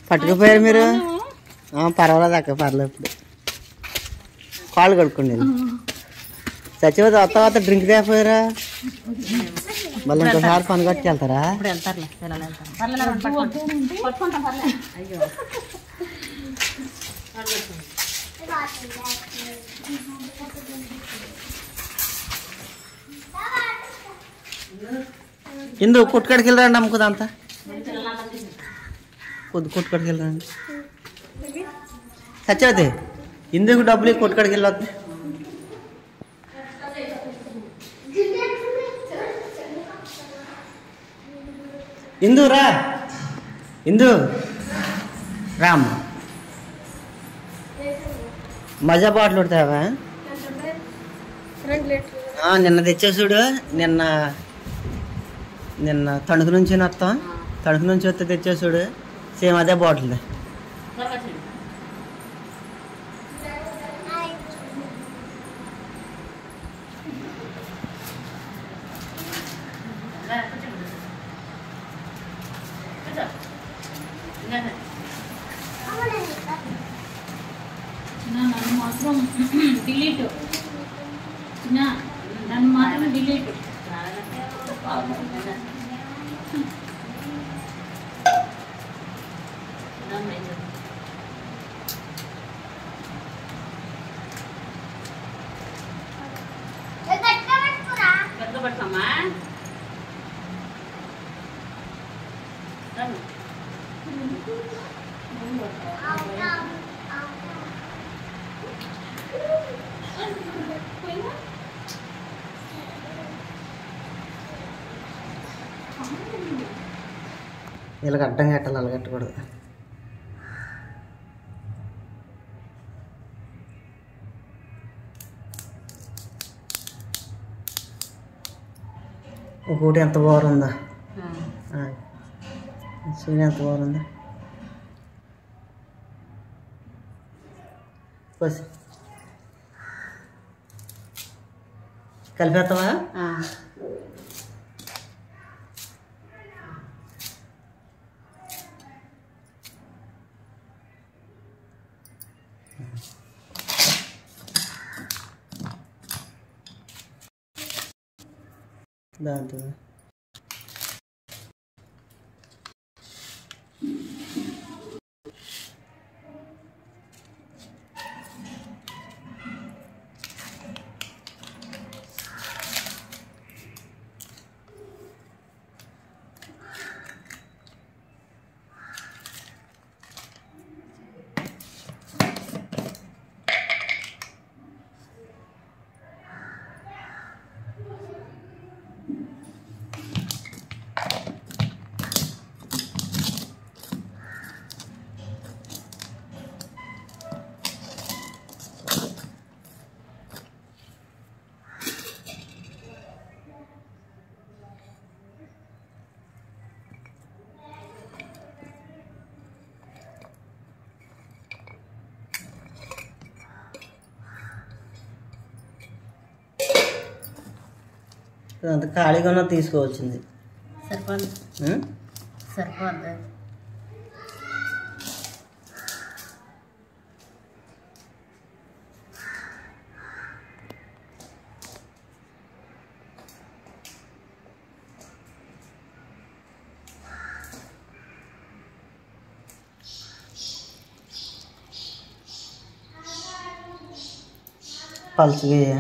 పట్టుకుపోయారు మీరు ఆ, పర్వాలేదు అక్క పర్లేదు ఇప్పుడు కాళ్ళు కడుక్కోండి సచివత వస్తా వస్తా డ్రింక్ తేపోయారా మళ్ళీ ఇంకోసారి పని కట్టుకు వెళ్తారా ఇప్పుడు వెళ్తారులే పిల్లలు వెళ్తారు పర్లేదు పట్టుకోండి పట్టుకుంటాం పర్లేదు అయ్యో ఇందు కొట్టుకాడికి వెళ్ళరండి అమ్ముకుందంతా కొద్ది కొట్టుకాడికి వెళ్ళరండి సత్యవతి ఇందుకు డబ్బులు ఇవ్వు, కొట్టుకాడికి వెళ్ళొద్దు ఇందు రా ఇందు రామ్ మజా బాటిల్ కొడతావా ఆ, నిన్న తెచ్చా చూడు నిన్న నిన్న తణుకు నుంచి వస్తాం తణుకు నుంచి వస్తే తెచ్చా చూడు సేమ్ అదే బాటిల్ నన్ను మాత్రం డిలీట్ నన్ను మాత్రం డిలీట్ పెద్ద పడతామా ఇలా అడ్డం కట్టాలి అలా కట్టకూడదు ఒకటి ఎంత బాగుందా చూడు ఎంత బాగుందా పోసి కలిపేస్తావా దాంతో అంత ఖాళీగా ఉన్న తీసుకోవచ్చింది సరిపోదు ఉం? సరిపోద్ది పలుచగా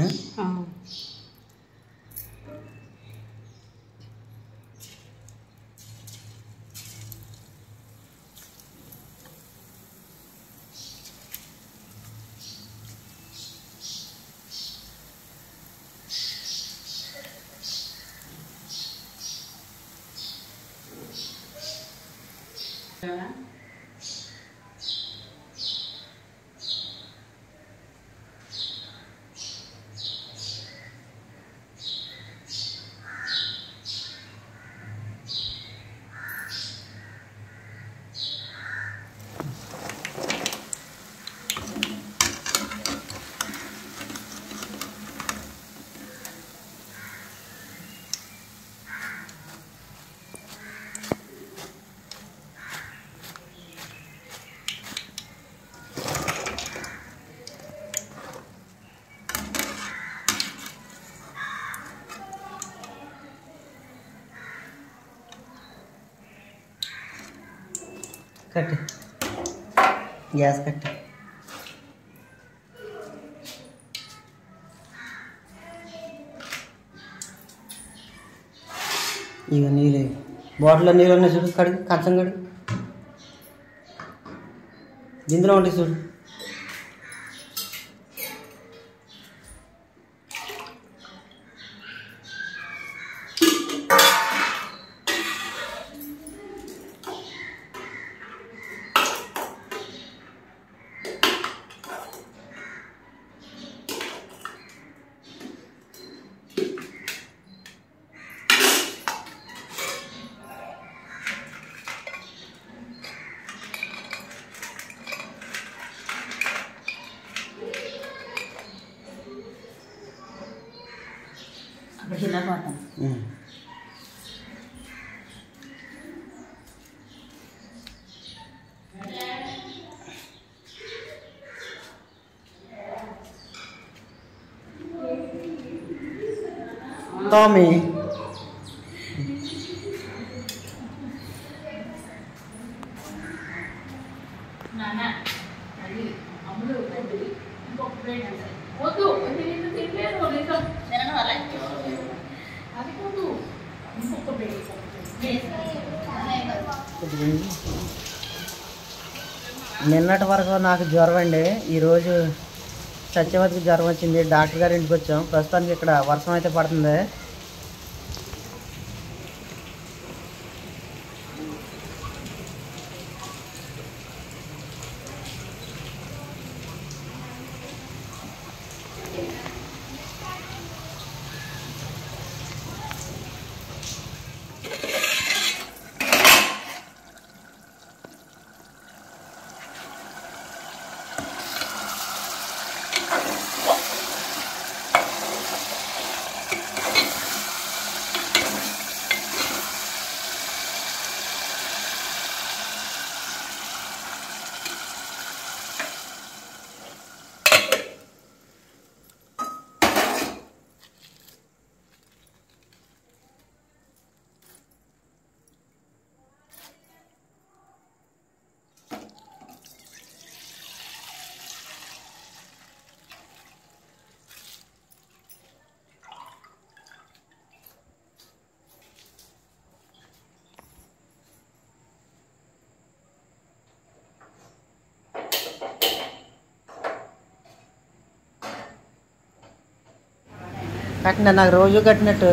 కట్టి గ్యాస్ కట్టి ఇక నీళ్ళు బాటిల్లో నీళ్ళు ఉన్నాయి చూడు కడిగి కంచం కడిగి ఇందులో ఉంటాయి చూడు అక్కడ చిన్న పోతాం ఉమ్. టామీ నాన్న అది అమ్ములు అది ఇంకొక ప్లేట్ అంటే వద్దు ఇది నిన్ను తినలేదు నిజం తినను అలా అది వద్దు ఇంకొక ప్లేట్ నిన్నటి వరకు నాకు జ్వరం అండి ఈరోజు సత్యవతికి జ్వరం వచ్చింది డాక్టర్ గారి ఇంటికి వచ్చాం ప్రస్తుతానికి ఇక్కడ వర్షం అయితే పడుతుంది కట్టిన నాకు రోజు కట్టినట్టు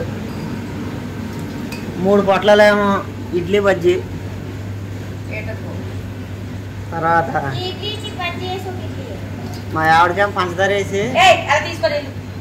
మూడు పొట్లాలేమో ఇడ్లీ బజ్జీ తర్వాత మా ఆవిడకేమో పంచదార వేసి అది తీసుకొని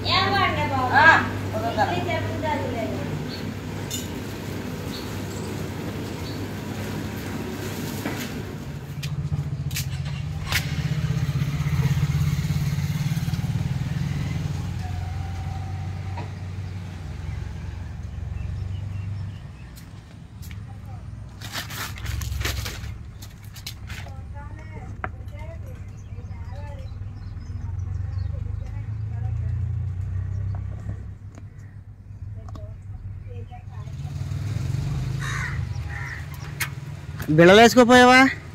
బిళ్ళలు వేసుకోపోయావా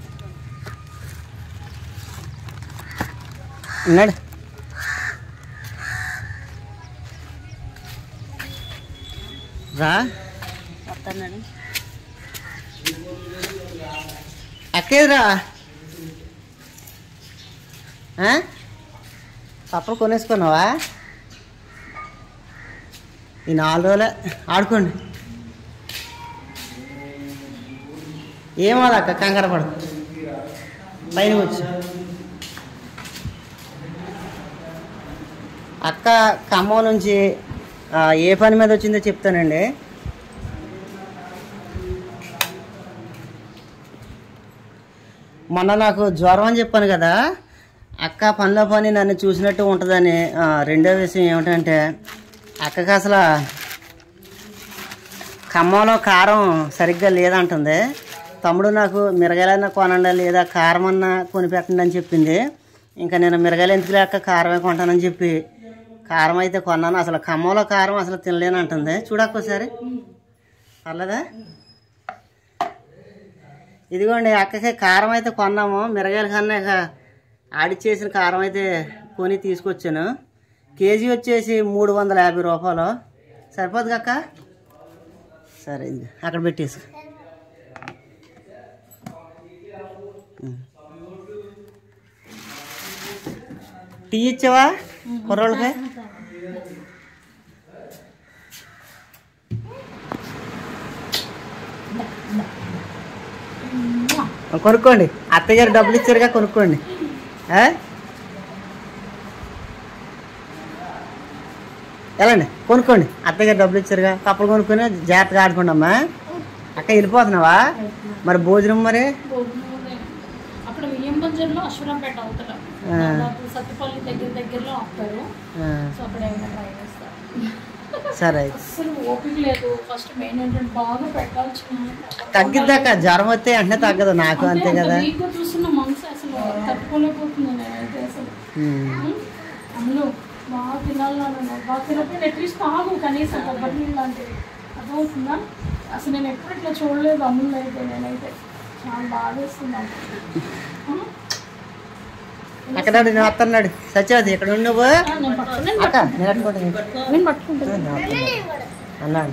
ఉన్నాడు రా వస్తున్నాడు అక్కేదిరా పప్పలు కొనేసుకున్నావా ఈ నాలుగు రోజులే ఆడుకోండి ఏమోదక్క కంగారు పడు పైన వచ్చి అక్క ఖమ్మం నుంచి ఆ, ఏ పని మీద వచ్చిందో చెప్తానండి మొన్న నాకు జ్వరం అని చెప్పాను కదా అక్క పనిలో పని నన్ను చూసినట్టు ఉంటుందని ఆ, రెండో విషయం ఏమిటంటే అక్కకి అసలు ఖమ్మంలో కారం సరిగ్గా లేదంటుంది తమ్ముడు నాకు మిరగాయలన్నా కొనండి లేదా కారం అన్నా కొనిపెట్టండి అని చెప్పింది ఇంకా నేను మిరగాయలు ఎందుకు లేక కారమే కొంటానని చెప్పి కారం అయితే కొన్నాను అసలు ఖమ్మంలో కారం అసలు తినలేను అంటుంది చూడక్కోసారి పర్లేదా ఇదిగోండి అక్కకి కారం అయితే కొన్నాము మిరగాయల కన్నా ఇక ఆడిచ్చేసిన కారం అయితే కొని తీసుకొచ్చాను కేజీ వచ్చేసి మూడు వందల యాభై రూపాయలు సరిపోదు అక్క సరే ఇది అక్కడ పెట్టేసి టీ ఇచ్చావా కుర్రోళ్ళకి కొనుక్కోండి అత్తగారు డబ్బులు ఇచ్చారుగా కొనుక్కోండి ఆ? వెళ్ళండి కొనుక్కోండి అత్తగారు డబ్బులు ఇచ్చారుగా కప్పలు కొనుక్కొని జాగ్రత్తగా ఆడుకోండి అమ్మా అక్క వెళ్ళిపోతున్నావా మరి భోజనం మరి భోజనం అక్కడ విలియం బజార్లో అశ్వరంపేట అవతల ఆ. దాదాపు సత్తుపల్లి దగ్గర దగ్గరలో ఆపుతారు ఆ, సో అక్కడ ఏమైనా ట్రై చేస్తారు సరే అయితే అస్సలు ఓపిక లేదు ఫస్ట్ మెయిన్ ఏంటంటే బాగా పెట్టాల్సిన తగ్గిద్దాక జ్వరం వస్తే వెంటనే తగ్గదు నాకు అంతే కదా వీక్గా చూస్తున్న మనసు అసలు తట్టుకోలేకపోతుంది నేనైతే అసలు ఉమ్. అందులో బాగా తినాలి నన్ను బాగా తినకపోయినా అట్లీస్ట్ తాగు కనీసం కొబ్బరి నీళ్ళు లాంటివి అర్థమవుతుందా అసలు నేను ఎప్పుడు ఇట్లా చూడలేదు అమ్ములు అయితే నేనైతే చాలా బాధేస్తుంది నాకు. ఆ? అక్కడ నేను వస్తున్నాడు సత్యవతి ఇక్కడ ఉండు నువ్వు ఆ, నేను పట్టుకుని నేను అక్క నేను అట్టుకుంటాను పట్టుకుంటాను. నేను పట్టుకుంటాను అన్నాడు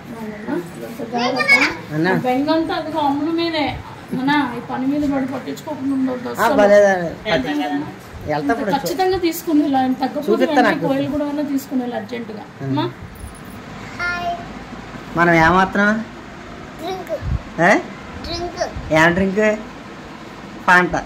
ఆ అన్నా బెంగంతా అది అమ్ముల మీదే అన్నా ఈ పని మీద పడి పట్టించుకోకుండా ఉండొద్దు ఆ, అస్సలు. భలే వెళ్తా ఇప్పుడు ఖచ్చితంగా తీసుకుని వెళ్ళి ఆయన తగ్గకపోతే చూపిస్తా వెంటనే నాకు. కోయిలు కూడా అయినా తీసుకుని వెళ్ళి అర్జెంటుగా అమ్మా మనం ఏమాత్రం ఏ? ఏం డ్రింక్ పాంట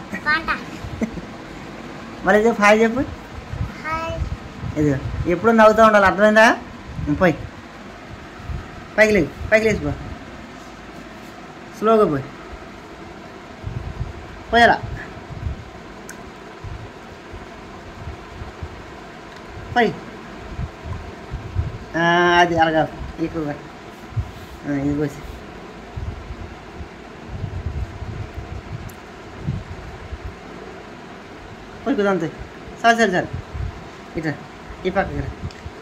మరి చెప్పు హాయ్ చెప్పు ఇది ఎప్పుడు నవ్వుతూ ఉండాలి అర్థమైందా పోయి పైకి లేవు పైకి లేచి పో స్లోగా పోయి పోయాలా పోయి ఆ, అది అలాగా ఎక్కువగా ఆ, ఇది పోసి పోయి కుదంతే సరే సరే సరే ఇట్లా ఈ పక్కకి రా.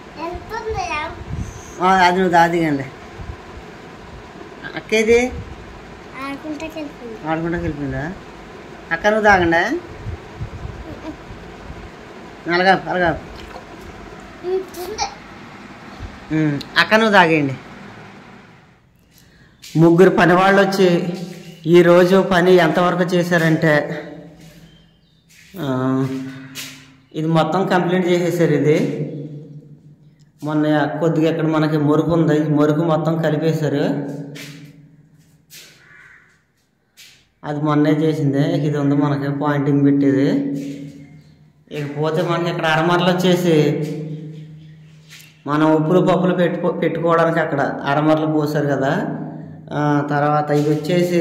ఆ, అది నువ్వు దాది కానీ అక్కేది ఆడుకుంటా వెళ్ళిపోయిందా అక్క నువ్వు తాగండా అలాగా అలాగా ఉమ్, అక్క నువ్వు తాగేయండి ముగ్గురు పని వాళ్ళు వచ్చి ఈరోజు పని ఎంతవరకు చేశారంటే ఆ, ఇది మొత్తం కంప్లీట్ చేసేసారు ఇది మొన్న కొద్దిగా ఇక్కడ మనకి మురుకు ఉంది ఈ మురుకు మొత్తం కలిపేశారు అది మొన్నే చేసింది ఇది ఉంది మనకి పాయింటింగ్ పెట్టేది ఇకపోతే మనకి ఇక్కడ అరమరలు వచ్చేసి మనం ఉప్పులు పప్పులు పెట్టుకో పెట్టుకోవడానికి అక్కడ అరమరలు పోసారు కదా ఆ, తర్వాత ఇది వచ్చేసి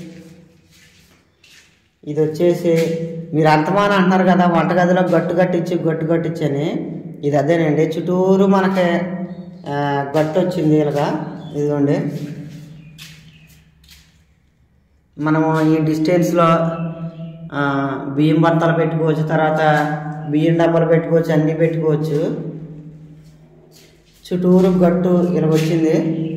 ఇది వచ్చేసి మీరు అంతమాన అంటున్నారు కదా వంటగదిలో గట్టు కట్టించి గట్టు కట్టించి అని ఇది అదేనండి చుట్టూరు మనకి ఆ, గట్టు వచ్చింది ఇలాగా ఇదిగోండి మనము ఈ డిస్టెన్స్లో ఆ, బియ్యం బత్తాలు పెట్టుకోవచ్చు తర్వాత బియ్యం డబ్బాలు పెట్టుకోవచ్చు అన్నీ పెట్టుకోవచ్చు చుట్టూరు గట్టు ఇలా వచ్చింది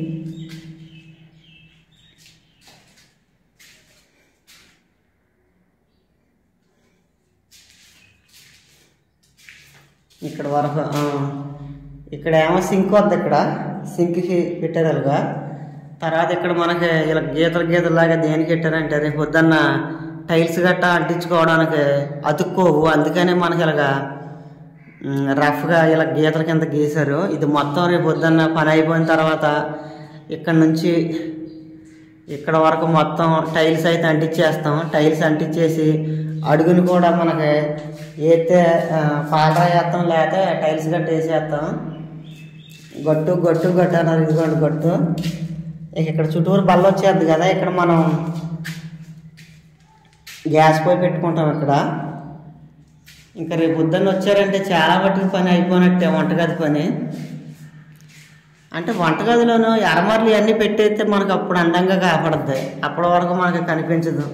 ఇక్కడ వరకు ఆ, ఇక్కడ ఏమో సింక్ వద్ద ఇక్కడ సింక్కి పెట్టారు అలాగా తర్వాత ఇక్కడ మనకి ఇలా గీతలు గీతలాగా దేనికి పెట్టారంటే రేపు పొద్దున్న టైల్స్ గట్టా అంటించుకోవడానికి అతుక్కోవు అందుకనే మనకి ఇలాగా ఉమ్, రఫ్గా ఇలా గీతల కింద గీశారు ఇది మొత్తం రేపు పొద్దున్న పని అయిపోయిన తర్వాత ఇక్కడ నుంచి ఇక్కడ వరకు మొత్తం టైల్స్ అయితే అంటించేస్తాం టైల్స్ అంటించేసి అడుగుని కూడా మనకి ఏతే పాలరా వేస్తాం లేకపోతే టైల్స్ గట్ట వేసేస్తాం గట్టు గట్టు గట్టు అన్నారు ఇదిగోండి గట్టు ఇక ఇక్కడ చుట్టూరు బల్ల వచ్చేది కదా ఇక్కడ మనం గ్యాస్ పోయి పెట్టుకుంటాం ఇక్కడ ఇంకా రేపు పొద్దున్న వచ్చారంటే చాలా మట్టుకు పని అయిపోయినట్టే వంటగది పని అంటే వంటగదిలోనూ ఎరమర్లు ఇవన్నీ పెట్టేస్తే మనకు అప్పుడు అందంగా కాపాడుద్ది అప్పటి వరకు మనకి కనిపించదు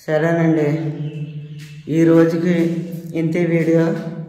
సరేనండి ఈ రోజుకి ఇంతే వీడియో